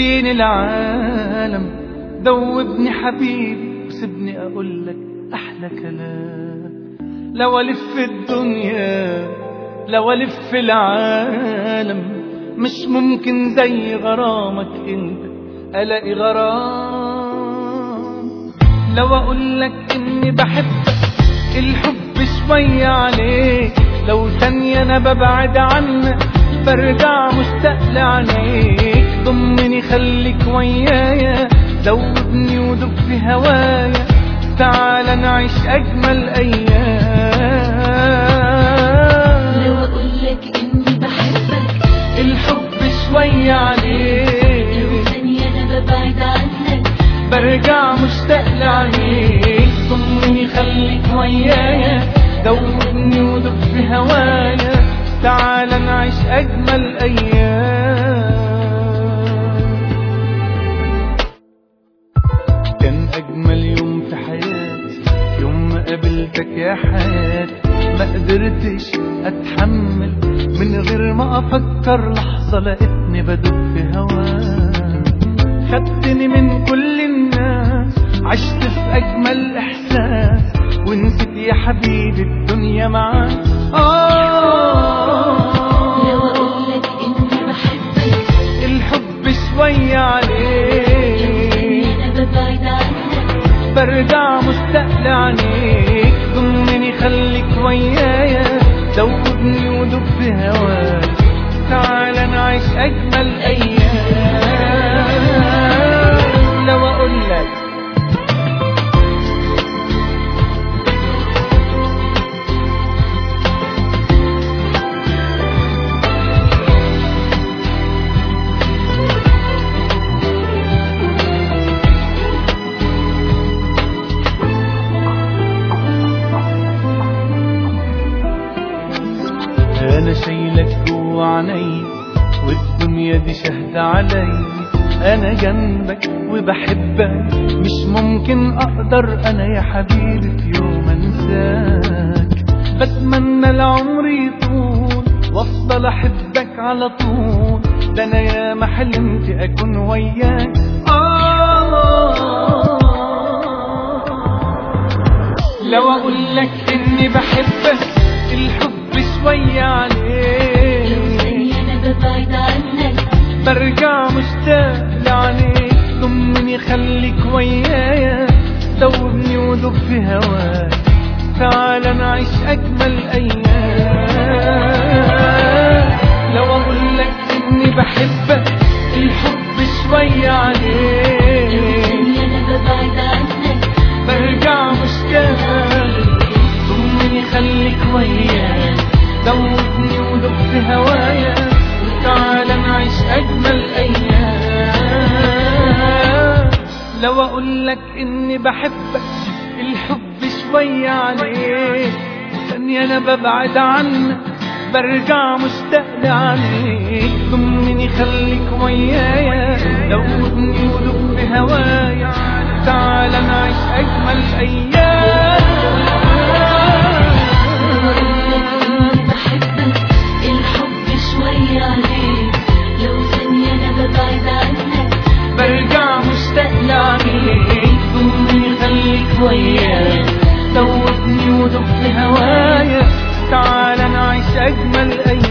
خدتيني العالم دوبني حبيبي وسبني اقول لك احلى كلام لو الف الدنيا لو الف العالم مش ممكن زي غرامك انت الاقي غرام لو اقول لك اني بحبك الحب شوية عليك لو ثانية انا ببعد عنك برجع مشتاق لعينيك ضمني خليك ويايا دوبني ودب في هوايا تعال نعيش اجمل ايام لو اقولك اني بحبك الحب شوية لو عليك ثانية انا ببعد عنك برجع مشتاق لعينيك ضمني خليك ويايا دوبني ودب في هوايا تعال نعيش اجمل ايام كان اجمل يوم في حياتي يوم ما قابلتك يا حياتي ما قدرتش اتحمل من غير ما افكر لحظه لقيتني بدب في هواك خدتني من كل الناس عشت في اجمل احساس ونسيت يا حبيبي الدنيا معاك لو آه اقولك اني بحبك الحب شوية لو عليك ثانية انا ببعد عنك برجع مشتاق لعينيك ضمني خليك ويايا دوبني ودب في هواك تعال نعيش اجمل ايام لو اقول لك انا شايلك جوا عيني والدنيا دي شهدة علي انا جنبك وبحبك مش ممكن اقدر انا يا حبيبي في يوم انساك بتمنى العمر يطول وافضل احبك على طول ده انا يا ما حلمت اكون وياك آه لو اقول لك اني بحبك الحب شوية لو عليك ثانية انا ببعد عنك برجع مشتاق لعينيك ضمني خليك ويايا دوبني ودب في هواك تعال نعيش اجمل ايام لو اقول لك اني بحبك الحب شوية لو عليك ثانية انا ببعد عنك برجع مشتاق ضمني خليك ويايا دوبني ودب في هوايا وتعال نعيش اجمل ايام لو اقول لك اني بحبك الحب شوية عليك ثانية انا ببعد عنك برجع مشتاق لعينيك ضمني خليك ويايا دوبني ودب في هوايا تعال نعيش اجمل ايام بحبك الحب شوية عليك لو ثانية أنا ببعد عنك برجع مشتاق لعينيك ضمني خليك ويايا دوبني ودب في هوايا تعال نعيش اجمل ايام